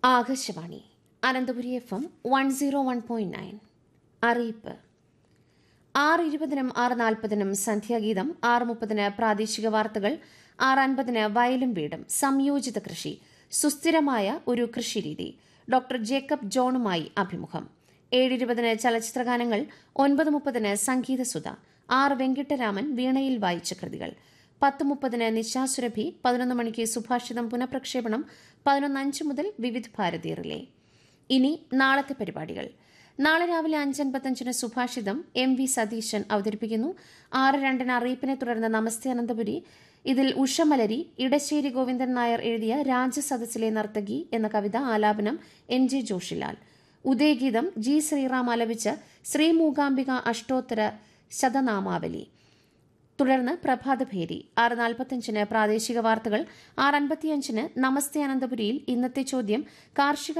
Akashvani Ananthapuri F M one zero one point nine അറിയിപ്പ് ആറ് ഇരുപതിനും ആറ് നാൽപ്പതിനും സന്ധ്യാഗീതം ആറ് മുപ്പതിന് പ്രാദേശിക വാർത്തകൾ ആറ് അൻപതിന് വയലും വീടും സംയോജിത കൃഷി സുസ്ഥിരമായ ഒരു കൃഷിരീതി ഡോക്ടർ ജേക്കബ് ജോണുമായി അഭിമുഖം ഏഴ് ഇരുപതിന് ചലച്ചിത്രഗാനങ്ങൾ ഒൻപത് മുപ്പതിന് സംഗീതസുധ ആറ് വെങ്കിട്ടരാമൻ വീണയിൽ വായിച്ച കൃതികൾ പത്ത് മുപ്പതിന് നിശാസുരഭി പതിനൊന്ന് മണിക്ക് സുഭാഷിതം പുനഃപ്രക്ഷേപണം പതിനൊന്ന് അഞ്ച് മുതൽ വിവിധ ഭാരതി റിലേ ഇനി നാളത്തെ പരിപാടികൾ നാളെ രാവിലെ അഞ്ചൻപത്തഞ്ചിന് സുഭാഷിതം എം വി സതീശൻ അവതരിപ്പിക്കുന്നു ആറ് രണ്ടിന് അറിയിപ്പിനെ തുടർന്ന് നമസ്തേ അനന്തപുരി ഇതിൽ ഉഷമലരി ഇടശ്ശേരി ഗോവിന്ദൻ നായർ എഴുതിയ രാജസദസ്സിലെ നർത്തകി എന്ന കവിത ആലാപനം എൻ ജെ ജോഷിലാൽ ഉദയഗീതം ജി ശ്രീറാം ആലപിച്ച് ശ്രീ മൂകാംബിക അഷ്ടോത്തര ശതനാമാവലി തുടർന്ന് പ്രഭാതഭേരി ആറ് നാൽപ്പത്തഞ്ചിന് പ്രാദേശിക വാർത്തകൾ ആറ് അൻപത്തിയഞ്ചിന് നമസ്തേ അനന്തപുരിയിൽ ഇന്നത്തെ ചോദ്യം കാർഷിക